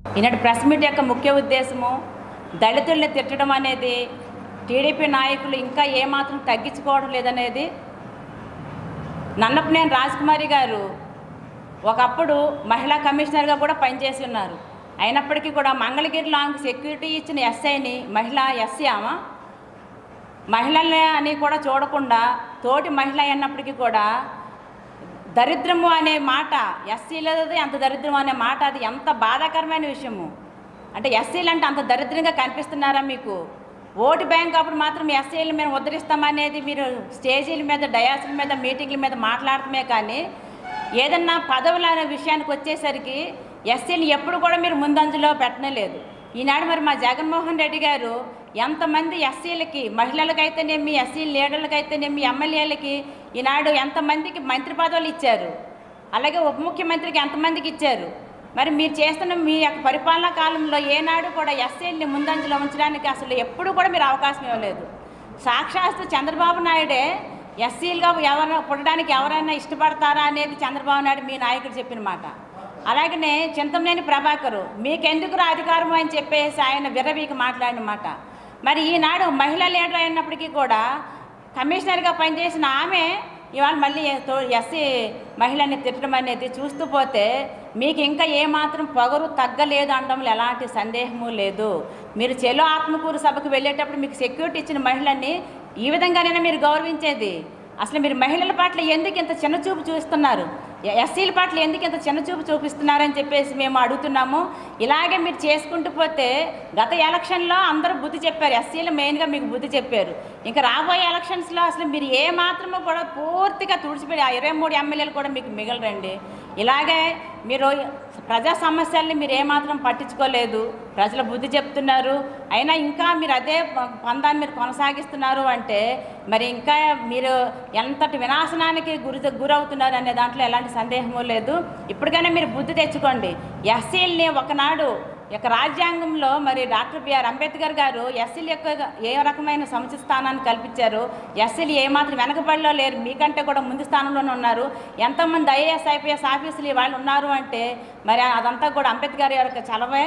ఈనాటి press meet యొక్క ముఖ్య ఉద్దేశము దళితుల్ని తిట్టడం అనేది టీడీపీ నాయకులు ఇంకా ఏమాత్రం తగ్గించుకోవడం లేదనేది నన్నపనేని రాజకుమారి గారు ఒకప్పుడు మహిళా కమిషనర్గా కూడా పనిచేసి ఉన్నారు అయినప్పటికీ కూడా మంగళగిరిలో ఆమెకు సెక్యూరిటీ ఇచ్చిన ఎస్ఐని మహిళా ఎస్సీ ఆమె మహిళల్ని అని కూడా చూడకుండా తోటి మహిళ అయినప్పటికీ కూడా దరిద్రము అనే మాట ఎస్సీలది అంత దరిద్రం అనే మాట అది ఎంత బాధాకరమైన విషయము అంటే ఎస్సీలు అంటే అంత దరిద్రంగా కనిపిస్తున్నారా మీకు ఓటు బ్యాంక్ అప్పుడు మాత్రం ఎస్సీల మేము ఉద్ధరిస్తామనేది మీరు స్టేజీల మీద డయాసుల మీద మీటింగ్ల మీద మాట్లాడటమే కానీ ఏదన్నా పదవుల అనే విషయానికి వచ్చేసరికి ఎస్సీని ఎప్పుడు కూడా మీరు ముందంజలో పెట్టలేదు ఈనాడు మరి మా జగన్మోహన్ రెడ్డి గారు ఎంతమంది ఎస్సీలకి మహిళలకైతేనేమి ఎస్సీ లీడర్లకైతేనేమి ఎమ్మెల్యేలకి ఈనాడు ఎంతమందికి మంత్రి పదవులు ఇచ్చారు అలాగే ఉప ముఖ్యమంత్రికి ఎంతమందికి ఇచ్చారు మరి మీరు చేస్తున్న మీ యొక్క పరిపాలనా కాలంలో ఏనాడు కూడా ఎస్సీని ముందంజలో ఉంచడానికి అసలు ఎప్పుడు కూడా మీరు అవకాశం ఇవ్వలేదు సాక్షాత్తు చంద్రబాబు నాయుడే ఎస్సీలుగా ఎవరైనా పుట్టడానికి ఎవరైనా ఇష్టపడతారా అనేది చంద్రబాబు నాయుడు మీ నాయకుడు చెప్పిన మాట అలాగనే చింతమనేని ప్రభాకరు మీకెందుకురా అధికారం అని చెప్పేసి ఆయన విర్రవీకి మాట్లాడిన మాట మరి ఈనాడు మహిళా లీడర్ అయినప్పటికీ కూడా కమిషనర్గా పనిచేసిన ఆమె ఇవాళ మళ్ళీ తో- ఎస్సీ మహిళని తిట్టడం అనేది చూస్తూ పోతే మీకు ఇంకా ఏమాత్రం పొగరు తగ్గలేదు అనడంలో ఎలాంటి సందేహము లేదు మీరు చెలో ఆత్మకూరు సభకు వెళ్ళేటప్పుడు మీకు సెక్యూరిటీ ఇచ్చిన మహిళని ఈ విధంగానైనా మీరు గౌరవించేది అసలు మీరు మహిళల పట్ల ఎందుకు ఇంత చిన్న చూపు చూస్తున్నారు ఎ- ఎస్సీల పట్ల ఎందుకు ఇంత చిన్న చూపు చూపిస్తున్నారని చెప్పేసి మేము అడుగుతున్నాము ఇలాగే మీరు చేసుకుంటూ పోతే గత ఎలక్షన్లో అందరూ బుద్ధి చెప్పారు ఎస్సీలు మెయిన్గా మీకు బుద్ధి చెప్పారు ఇంకా రాబోయే ఎలక్షన్స్లో అసలు మీరు ఏ మాత్రమో కూడా పూర్తిగా తుడిచిపెట్టి ఆ ఇరవై మూడు ఎమ్మెల్యేలు కూడా మీకు మిగలరండి ఇలాగే మీరు ప్రజా సమస్యల్ని మీరు ఏమాత్రం పట్టించుకోలేదు ప్రజల బుద్ధి చెప్తున్నారు అయినా ఇంకా మీరు అదే ప- పందాన్ని మీరు కొనసాగిస్తున్నారు అంటే మరి ఇంకా మీరు ఎంతటి వినాశనానికి గురి గురవుతున్నారు అనే దాంట్లో ఎలాంటి సందేహము లేదు ఇప్పటికైనా మీరు బుద్ధి తెచ్చుకోండి ఎస్సీల్ని ఒకనాడు యొక్క రాజ్యాంగంలో మరి డాక్టర్ బిఆర్ అంబేద్కర్ గారు ఎస్సీల యొక్క ఏ రకమైన సముచిత స్థానాన్ని కల్పించారు ఎస్సీలు ఏమాత్రం వెనకబడిలో లేరు మీకంటే కూడా ముందు స్థానంలోనే ఉన్నారు ఎంతోమంది ఐఏఎస్ ఐపీఎస్ ఆఫీసులు వాళ్ళు ఉన్నారు అంటే మరి అదంతా కూడా అంబేద్కర్ యొక్క చలవే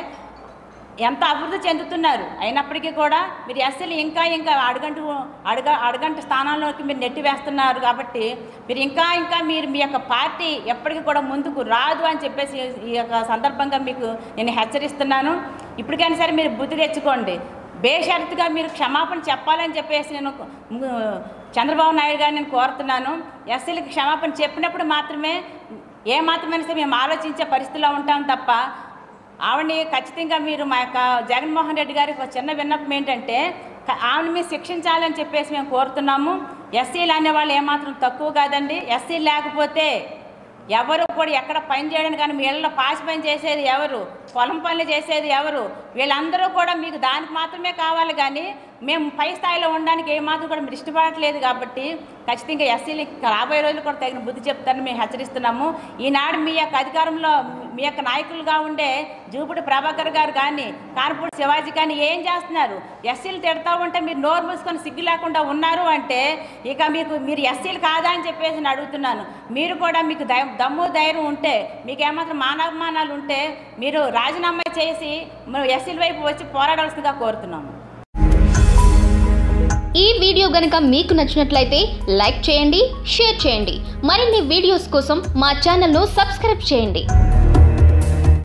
ఎంత అభివృద్ధి చెందుతున్నారు అయినప్పటికీ కూడా మీరు ఎస్సీలు ఇంకా ఇంకా అడుగంటు అడుగ అడుగంట స్థానాల్లోకి మీరు నెట్టి వేస్తున్నారు కాబట్టి మీరు ఇంకా ఇంకా మీరు మీ యొక్క పార్టీ ఎప్పటికీ కూడా ముందుకు రాదు అని చెప్పేసి ఈ యొక్క సందర్భంగా మీకు నేను హెచ్చరిస్తున్నాను ఇప్పటికైనా సరే మీరు బుద్ధి తెచ్చుకోండి బేషరతుగా మీరు క్షమాపణ చెప్పాలని చెప్పేసి నేను ము- చంద్రబాబు నాయుడు గారిని నేను కోరుతున్నాను ఎస్సీలకి క్షమాపణ చెప్పినప్పుడు మాత్రమే ఏ మాత్రమైనా సరే మేము ఆలోచించే పరిస్థితిలో ఉంటాం తప్ప ఆవిడని ఖచ్చితంగా మీరు మా యొక్క జగన్మోహన్ రెడ్డి గారికి ఒక చిన్న విన్నపం ఏంటంటే క- ఆవిడని మీరు శిక్షించాలని చెప్పేసి మేము కోరుతున్నాము ఎస్సీలు అనేవాళ్ళు ఏమాత్రం తక్కువ కాదండి ఎస్సీలు లేకపోతే ఎవరు కూడా ఎక్కడ పని చేయడానికి కానీ మీ ఇళ్ళలో పాసి పని చేసేది ఎవరు పొలం పనులు చేసేది ఎవరు వీళ్ళందరూ కూడా మీకు దానికి మాత్రమే కావాలి కానీ మేము పై స్థాయిలో ఉండడానికి ఏమాత్రం కూడా మీరు ఇష్టపడట్లేదు కాబట్టి ఖచ్చితంగా ఎస్సీలు రాబోయే రోజులు కూడా తగిన బుద్ధి చెప్తారని మేము హెచ్చరిస్తున్నాము ఈనాడు మీ యొక్క అధికారంలో మీ యొక్క నాయకులుగా ఉండే జూపుడు ప్రభాకర్ గారు కానీ కానపూడి శివాజీ కానీ ఏం చేస్తున్నారు ఎస్సీలు తిడతా ఉంటే మీరు నోరు మూసుకొని సిగ్గు లేకుండా ఉన్నారు అంటే ఇక మీకు మీరు ఎస్సీలు కాదా అని చెప్పేసి నేను అడుగుతున్నాను మీరు కూడా మీకు దయ దమ్ము ధైర్యం ఉంటే మీకు ఏమాత్రం మానవమానాలు ఉంటే మీరు రాజీనామా చేసి మనం ఎస్సీల వైపు వచ్చి పోరాడాల్సిందిగా కోరుతున్నాము ఈ వీడియో గనుక మీకు నచ్చినట్లయితే లైక్ చేయండి షేర్ చేయండి మరిన్ని వీడియోస్ కోసం మా ఛానల్ను సబ్స్క్రైబ్ చేయండి